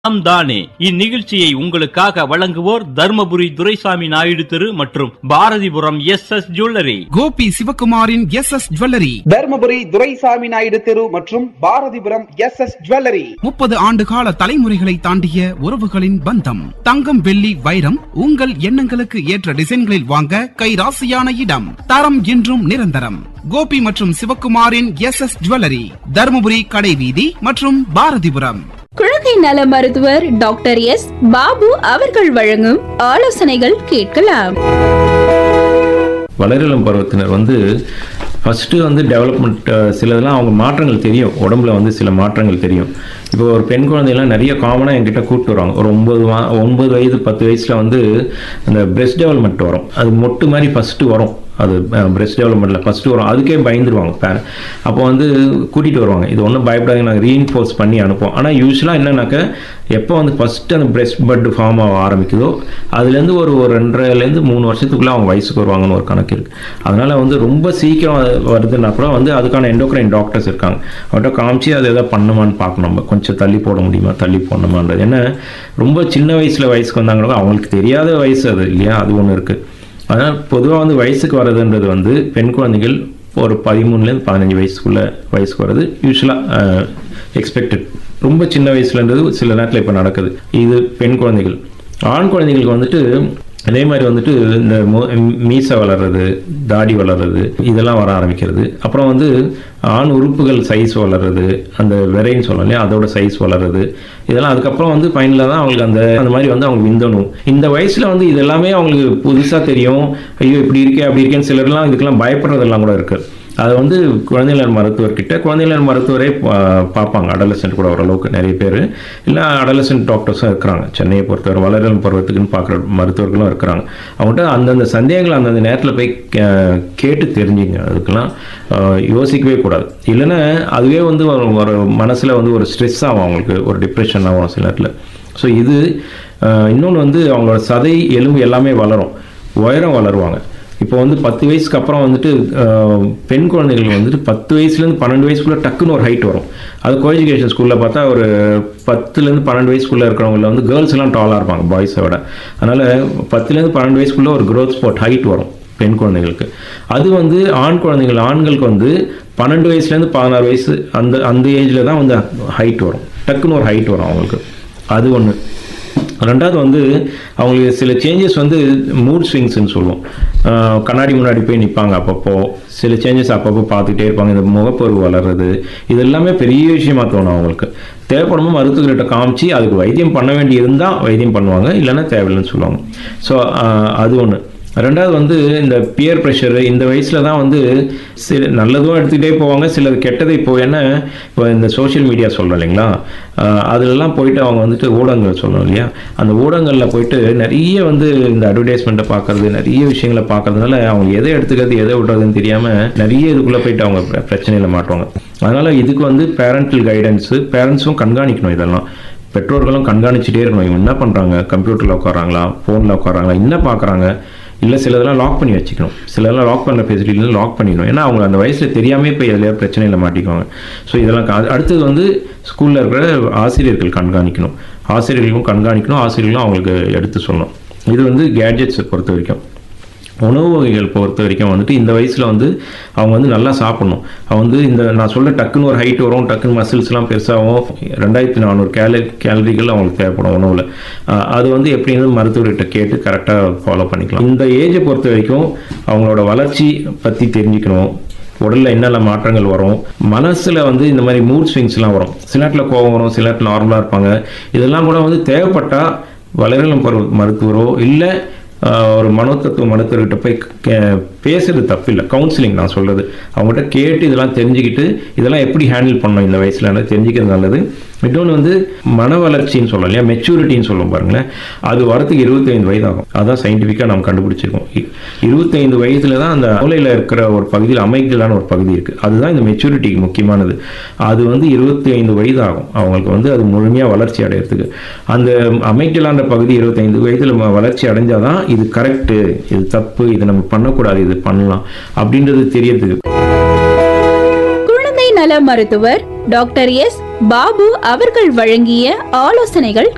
நம் தானே இந்நிகழ்ச்சியை உங்களுக்காக வழங்குவோர் தர்மபுரி துரைசாமி நாயுடு தெரு மற்றும் Bharathipuram S S jewellery Gobi சிவகுமாரின் S S jewellery Dharmapuri Duraisamy Naidu தெரு மற்றும் பாரதிபுரம் எஸ் எஸ் ஜுவல்லரி முப்பது ஆண்டு கால தலைமுறைகளை தாண்டிய உறவுகளின் பந்தம் தங்கம் வெள்ளி வைரம் உங்கள் எண்ணங்களுக்கு ஏற்ற டிசைன்களில் வாங்க கைராசியான இடம் தரம் என்றும் நிரந்தரம் கோபி மற்றும் சிவகுமாரின் எஸ் எஸ் ஜுவல்லரி தர்மபுரி கடைவீதி மற்றும் பாரதிபுரம் குழந்தை நல மருத்துவர் டாக்டர் எஸ் பாபு அவர்கள் வழங்கும் ஆலோசனைகள் கேட்கலாம் வளரிளம் பருவத்தினர் வந்து ஃபஸ்ட்டு வந்து டெவலப்மெண்ட் சிலதெல்லாம் அவங்க மாற்றங்கள் தெரியும் உடம்புல வந்து சில மாற்றங்கள் தெரியும் இப்போ ஒரு பெண் குழந்தைலாம் நிறைய காமனாக என்கிட்ட கூப்பிட்டு வருவாங்க ஒரு ஒன்பது மா ஒன்பது வயது பத்து வயசில் வந்து அந்த பிரெஸ்ட் டெவலப்மெண்ட் வரும் அது மொட்டு மாதிரி ஃபஸ்ட்டு வரும் அது பிரெஸ்ட் டெவலப்மெண்ட்டில் ஃபஸ்ட்டு வரும் அதுக்கே பயந்துருவாங்க பேர் அப்போ வந்து கூட்டிகிட்டு வருவாங்க இது ஒன்றும் பயப்படாதீங்க நாங்கள் ரீஇன்ஃபோர்ஸ் பண்ணி அனுப்போம் ஆனால் யூஸ்வலாக என்னன்னாக்க எப்போ வந்து ஃபஸ்ட்டு அந்த பிரெஸ்ட் பட் ஃபார்ம் ஆக ஆரம்பிக்குதோ அதுலேருந்து ஒரு ஒரு ரெண்டரைலேருந்து மூணு வருஷத்துக்குள்ளே அவங்க வயசுக்கு வருவாங்கன்னு ஒரு கணக்கு இருக்குது அதனால் வந்து ரொம்ப சீக்கிரம் அது வருதுன்னா கூட வந்து அதுக்கான எண்டோக்ரைன் டாக்டர்ஸ் இருக்காங்க அவர்கிட்ட காமிச்சு அது எதாவது பண்ணுமான்னு பார்க்கணும் நம்ம கொஞ்சம் தள்ளி போட முடியுமா தள்ளி போடணுமான்றது ஏன்னா ரொம்ப சின்ன வயசில் வயசுக்கு வந்தாங்கன்னா அவங்களுக்கு தெரியாத வயசு அது இல்லையா அது ஒன்று இருக்குது அதனால் பொதுவாக வந்து வயசுக்கு வர்றதுன்றது வந்து பெண் குழந்தைகள் ஒரு பதிமூணுலேருந்து பதினஞ்சு வயசுக்குள்ள வயசுக்கு வர்றது யூஸ்வலாக எக்ஸ்பெக்டட் ரொம்ப சின்ன வயசுலன்றது சில நேரத்தில் இப்போ நடக்குது இது பெண் குழந்தைகள் ஆண் குழந்தைகளுக்கு வந்துட்டு அதே மாதிரி வந்துட்டு இந்த மொ- மீசை வளர்றது தாடி வளர்றது இதெல்லாம் வர ஆரம்பிக்கிறது அப்புறம் வந்து ஆண் உறுப்புகள் சைஸ் வளர்றது அந்த விரைன்னு சொல்லலாம் இல்லையா அதோட சைஸ் வளர்றது இதெல்லாம் அதுக்கப்புறம் வந்து ஃபைனலாக தான் அவங்களுக்கு அந்த அந்த மாதிரி வந்து அவங்க விந்தணும் இந்த வயசில் வந்து இது எல்லாமே அவங்களுக்கு புதுசாக தெரியும் ஐயோ இப்படி இருக்கே அப்படி இருக்கேன்னு சிலர்லாம் இதுக்கெல்லாம் பயப்படுறதெல்லாம் கூட இருக்குது அது வந்து குழந்தைநலன் மருத்துவர்கிட்ட குழந்தைநலன் மருத்துவரே பா- பார்ப்பாங்க அடலசென்ட் கூட ஓரளவுக்கு நிறைய பேர் இல்லை அடலசென்ட் டாக்டர்ஸும் இருக்கிறாங்க சென்னையை பொறுத்தவரை வளரல் பருவத்துக்குன்னு பார்க்குற மருத்துவர்களும் இருக்கிறாங்க அவங்கள்ட்ட அந்தந்த சந்தேகங்களை அந்தந்த நேரத்தில் போய் கே- கேட்டு தெரிஞ்சுங்க அதுக்கெல்லாம் ஆஹ், யோசிக்கவே கூடாது இல்லைன்னா அதுவே வந்து ஒரு ஒரு மனசில் வந்து ஒரு ஸ்ட்ரெஸ் ஆகும் அவங்களுக்கு ஒரு டிப்ரெஷன் ஆகும் சில நேரத்தில் ஸோ இது இன்னொன்று வந்து அவங்களோட சதை எலும்பு எல்லாமே வளரும் உயரம் வளருவாங்க இப்போ வந்து பத்து வயசுக்கு அப்புறம் வந்துட்டு ஆஹ், பெண் குழந்தைகள் வந்துட்டு பத்து வயசுலேருந்து பன்னெண்டு வயசுக்குள்ள டக்குன்னு ஒரு ஹைட் வரும் அது கோ எஜுகேஷன் ஸ்கூலில் பார்த்தா ஒரு பத்துலேருந்து பன்னெண்டு வயசுக்குள்ளே இருக்கிறவங்கள வந்து கேர்ள்ஸ் எல்லாம் டாலாக இருப்பாங்க பாய்ஸை விட அதனால் பத்துலேருந்து பன்னெண்டு வயசுக்குள்ள ஒரு growth ஸ்பாட் ஹைட் வரும் பெண் குழந்தைகளுக்கு அது வந்து ஆண் குழந்தைகள் ஆண்களுக்கு வந்து பன்னெண்டு வயசுலேருந்து பதினாறு வயசு அந்த அந்த ஏஜில் தான் வந்து ஹைட் வரும் டக்குன்னு ஒரு ஹைட் வரும் அவங்களுக்கு அது ஒன்று ரெண்டாவது வந்து அவங்களுக்கு சில சேஞ்சஸ் வந்து மூட் ஸ்விங்ஸ்னு சொல்லுவோம் ஆஹ் கண்ணாடி முன்னாடி போய் நிற்பாங்க அப்பப்போ சில சேஞ்சஸ் அப்பப்போ பார்த்துக்கிட்டே இருப்பாங்க இந்த முகப்பருவு வளர்றது இது எல்லாமே பெரிய விஷயமா தோணும் அவங்களுக்கு தேவைப்படும்போது மருத்துவர்கிட்ட காமிச்சு அதுக்கு வைத்தியம் பண்ண வேண்டி இருந்தால் வைத்தியம் பண்ணுவாங்க இல்லைன்னா தேவையில்லைன்னு சொல்லுவாங்க ஸோ அது ஒன்று ரெண்டாவது வந்து இந்த பியர் ப்ரெஷர் இந்த வயசில் தான் வந்து சில நல்லதும் எடுத்துக்கிட்டே போவாங்க சிலது கெட்டதை இப்போ என்ன இப்போ இந்த சோஷியல் மீடியா சொல்கிறோம் இல்லைங்களா ஆஹ் அதுலலாம் போயிட்டு அவங்க வந்துட்டு ஊடகங்கள் சொல்லணும் இல்லையா அந்த ஊடகங்களில் போயிட்டு நிறைய வந்து இந்த அட்வர்டைஸ்மெண்ட்டை பார்க்கறது நிறைய விஷயங்களை பார்க்கறதுனால அவங்க எதை எடுத்துக்கிறது எதை விடுறதுன்னு தெரியாமல் நிறைய இதுக்குள்ளே போயிட்டு அவங்க பிர- பிரச்சனையில மாட்டுவாங்க அதனால் இதுக்கு வந்து பேரண்டல் கைடன்ஸு பேரண்ட்ஸும் கண்காணிக்கணும் இதெல்லாம் பெற்றோர்களும் கண்காணிச்சுட்டே இருக்கணும் இவங்க என்ன பண்ணுறாங்க கம்ப்யூட்டரில் உட்காராங்களா ஃபோனில் உட்காராங்களா என்ன பார்க்குறாங்க இல்லை சிலதெல்லாம் லாக் பண்ணி வச்சுக்கணும் சிலதெல்லாம் லாக் பண்ண ஃபெசிலிட்டியில் லாக் பண்ணிடணும் ஏன்னா அவங்க அந்த வயசில் தெரியாமே போய் எதுலையா பிரச்சனையில் மாட்டிக்குவாங்க ஸோ இதெல்லாம் கா- அடுத்தது வந்து ஸ்கூலில் இருக்கிற ஆசிரியர்கள் கண்காணிக்கணும் ஆசிரியர்களும் கண்காணிக்கணும் ஆசிரியர்களும் அவங்களுக்கு எடுத்து சொல்லணும் இது வந்து கேட்ஜெட்ஸை பொறுத்த வரைக்கும் உணவு வகைகள் பொறுத்த வரைக்கும் வந்துட்டு இந்த வயசில் வந்து அவங்க வந்து நல்லா சாப்பிடணும் அவங்க வந்து இந்த நான் சொல்ல டக்குன்னு ஒரு ஹைட் வரும் டக்குன்னு மசில்ஸ்லாம் பெருசாகும் ரெண்டாயிரத்தி நானூறு கேலரி கேலரிகள் அவங்களுக்கு தேவைப்படும் உணவில் ஆஹ் அது வந்து எப்படின்னு மருத்துவர்கிட்ட கேட்டு கரெக்டாக ஃபாலோ பண்ணிக்கலாம் இந்த ஏஜை பொறுத்த வரைக்கும் அவங்களோட வளர்ச்சி பற்றி தெரிஞ்சுக்கணும் உடல்ல என்னென்ன மாற்றங்கள் வரும் மனசுல வந்து இந்த மாதிரி மூட் ஸ்விங்ஸ்லாம் வரும் சில நேரத்தில் கோவம் வரும் சில நேரத்தில் நார்மலாக இருப்பாங்க இதெல்லாம் கூட வந்து தேவைப்பட்டா வளரிளம் பருவ மருத்துவரோ இல்லை ஒரு மனோதத்துவ மருத்துவர்கிட்ட போய் கே- பேசுறது தப்பில்லை கவுன்சிலிங் நான் சொல்றது அவங்ககிட்ட கேட்டு இதெல்லாம் தெரிஞ்சுக்கிட்டு இதெல்லாம் எப்படி ஹேண்டில் பண்ணணும் இந்த வயசுல தெரிஞ்சுக்கிறது நல்லது இன்னொன்று வந்து மன வளர்ச்சின்னு சொல்லலாம் இல்லையா மெச்சூரிட்டின்னு சொல்லுவோம் பாருங்களேன் அது வரத்துக்கு இருபத்தைந்து வயது ஆகும் அதான் சயின்டிஃபிக்காக நம்ம கண்டுபிடிச்சிருக்கோம் இ- இருபத்தைந்து வயதுல தான் அந்த மூளையில் இருக்கிற ஒரு பகுதியில் அமைக்கலான ஒரு பகுதி இருக்கு அதுதான் இந்த மெச்சூரிட்டிக்கு முக்கியமானது அது வந்து இருபத்தி ஐந்து வயது ஆகும் அவங்களுக்கு வந்து அது முழுமையாக வளர்ச்சி அடையிறதுக்கு அந்த அமைக்கலான்ற பகுதி இருபத்தைந்து வயதில் ம- வளர்ச்சி அடைஞ்சாதான் இது கரெக்டு இது தப்பு இது நம்ம பண்ணக்கூடாது இது பண்ணலாம் அப்படின்றது தெரியறதுக்கு குழந்தை நல மருத்துவர் டாக்டர் எஸ் பாபு அவர்கள் வழங்கிய ஆலோசனைகள்